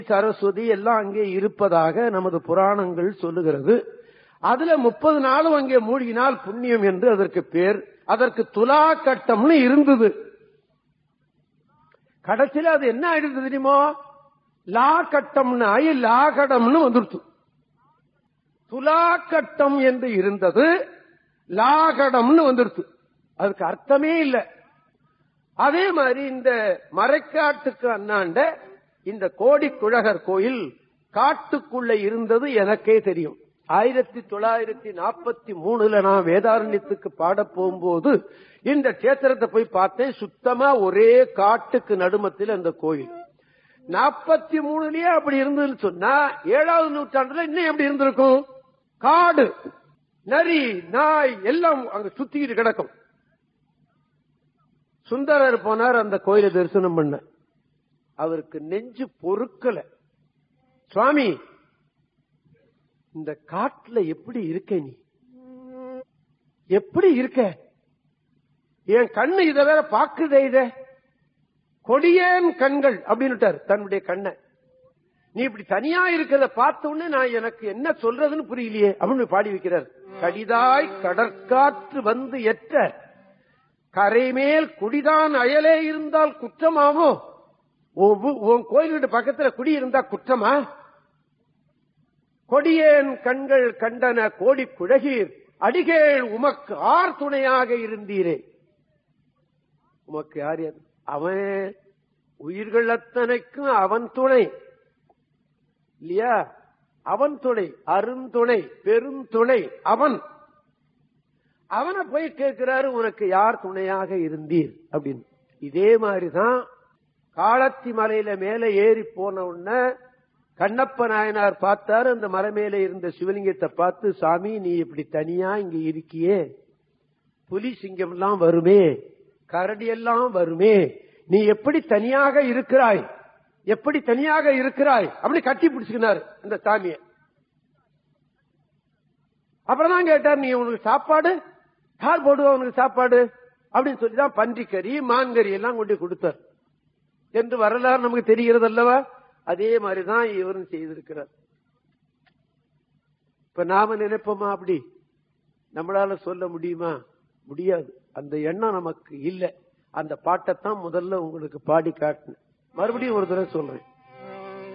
சரஸ்வதி எல்லாம் அங்கே இருப்பதாக நமது புராணங்கள் சொல்லுகிறது அதுல முப்பது நாளும் அங்கே மூழ்கினால் புண்ணியம் என்று அதற்கு பேர் அதற்கு துலா கட்டம்னு இருந்தது கடைசியில அது என்ன ஆயிடுது தெரியுமோ லா கட்டம்னு ஆகி லாகடம்னு வந்துருச்சு துலா கட்டம் என்று இருந்தது லாகடம்னு வந்துருச்சு அதுக்கு அர்த்தமே இல்லை அதே மாதிரி இந்த மறைக்காட்டுக்கு அண்ணாண்ட இந்த கோடி குழகர் கோயில் காட்டுக்குள்ள இருந்தது எனக்கே தெரியும் ஆயிரத்தி தொள்ளாயிரத்தி நாற்பத்தி மூணுல நான் வேதாரண்யத்துக்கு பாட போகும்போது இந்த கஷேத்திரத்தை போய் பார்த்தேன் சுத்தமா ஒரே காட்டுக்கு நடுமத்தில் அந்த கோயில் நாற்பத்தி மூணுலயே அப்படி இருந்ததுன்னு சொன்னா ஏழாவது நூற்றாண்டுல இன்னும் எப்படி இருந்திருக்கும் காடு நரி நாய் எல்லாம் அங்க சுத்திக்கிட்டு கிடக்கும் சுந்தரர் போனார் அந்த கோயிலை தரிசனம் பண்ண அவருக்கு நெஞ்சு பொறுக்கல சுவாமி இந்த காட்டுல எப்படி இருக்க நீ எப்படி இருக்க என் கண்ணு இத வேற பாக்குதே இத கொடியேன் கண்கள் அப்படின்னுட்டார் தன்னுடைய கண்ணை நீ இப்படி தனியா இருக்கிறத பார்த்த உடனே நான் எனக்கு என்ன சொல்றதுன்னு புரியலையே அப்படின்னு பாடி வைக்கிறார் கடிதாய் கடற்காற்று வந்து எற்ற கரைமேல் குடிதான் அயலே இருந்தால் குற்றமாவோ உன் கோயிலுடைய பக்கத்துல குடி இருந்தா குற்றமா கொடியேன் கண்கள் கண்டன கோடி குழகீர் அடிகேள் உமக்கு ஆர் துணையாக இருந்தீரே உமக்கு யார் யார்? அவன் உயிர்கள் அத்தனைக்கும் அவன் துணை இல்லையா அவன் துணை அருந்துணை பெருந்துணை அவன் அவனை போய் கேட்கிறாரு உனக்கு யார் துணையாக இருந்தீர் அப்படின்னு இதே மாதிரிதான் காளத்தி மலையில மேல ஏறி போன உடனே கண்ணப்ப நாயனார் பார்த்தாரு அந்த மலை மேல இருந்த சிவலிங்கத்தை பார்த்து சாமி நீ இப்படி தனியா இங்க இருக்கியே புலி சிங்கம் எல்லாம் வருமே கரடி எல்லாம் வருமே நீ எப்படி தனியாக இருக்கிறாய் எப்படி தனியாக இருக்கிறாய் அப்படி கட்டி பிடிச்சுக்கினாரு அந்த சாமியை அப்புறம் தான் கேட்டார் நீ உனக்கு சாப்பாடு யார் போடுவா உனக்கு சாப்பாடு அப்படின்னு சொல்லி தான் பன்றிக்கறி மான்கறி எல்லாம் கொண்டு கொடுத்தார் என்று வரலாறு நமக்கு தெரிகிறது அல்லவா அதே மாதிரிதான் இவரும் செய்திருக்கிறார் இப்ப நாம நினைப்போமா அப்படி நம்மளால சொல்ல முடியுமா முடியாது அந்த எண்ணம் நமக்கு இல்லை அந்த பாட்டைத்தான் முதல்ல உங்களுக்கு பாடி காட்டினேன் மறுபடியும் ஒரு தடவை சொல்றேன்